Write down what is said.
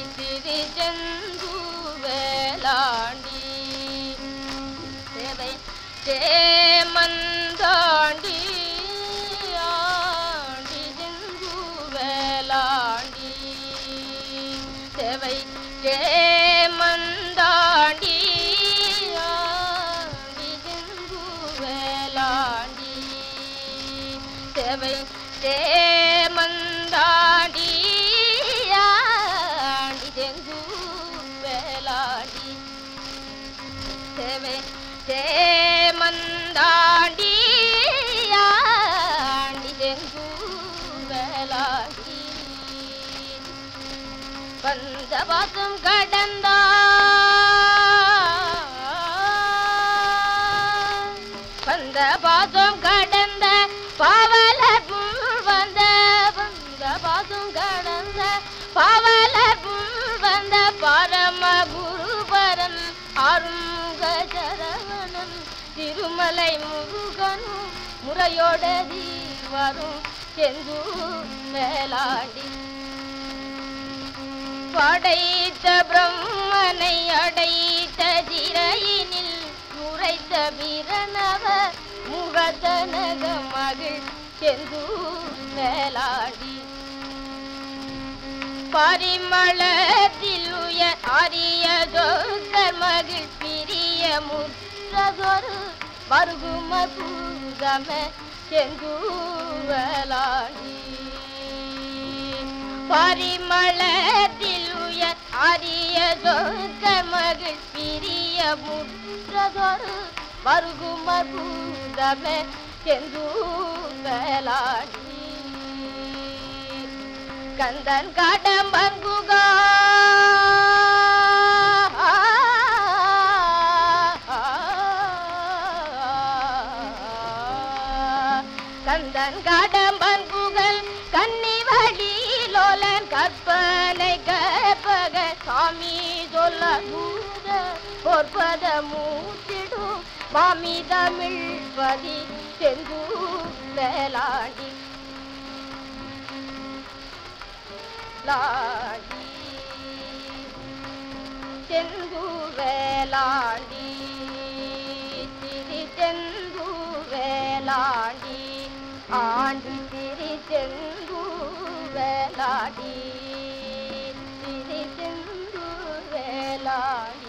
திருச்செந்து வேளாண்டி சேவை சேமந்தாண்டி ஆண்டி செந்து வேளாண்டி சேவை சேமந்தாண்டி ஆண்டி செந்து வேளாண்டி சேவை சேமந்தாண்டி ஆண்டி செந்து வேளாண்டி சேவை சேமந்தாண்டி ஆண்டி செந்து வேளாண்டி வந்த பாசம் கடந்தா வந்த பாசம் கடந்த பாவலர் முன் வந்த வந்த பாசம் கடந்த பாவலர் முன் வந்த பரம குருபரன் அருங்க சரவணன் திருமலை முருகனும் முறையோடதி வரும் செந்து மேலாண்டி படைத்த பிரம்மனை அடைத்த திரையினில் உரைத்த பிரணவ முகதனக மகிழ் செந்து மேலாடி பரிமளத்தில் உயர் அரிய ஜோக்கர் மகிழ் பிரிய முற்றதொரு வருகும பூதம செந்து வேளாண்டி பரிமளத்தில் உயர் அரிய சொர்க்க மகிழ் பிரிய முற்றதொரு வருகுமர் பூதமே செந்து வேளாடி கந்தன் காடம்பங்குகா கந்தன் காடம்பன் புகழ் கன்னி வழியிலோலன் கற்பனை கற்பக சாமி சொல்ல தூத பொற்பத மூச்சிடும் மாமி தமிழ் பதி செந்து வேளாண்டி லாடி செந்து வேளாண்டி திரு செந்து வேளாண்டி ஆண்டி திரு செந்து வேளாண்டி திரு செந்து வேளாண்டி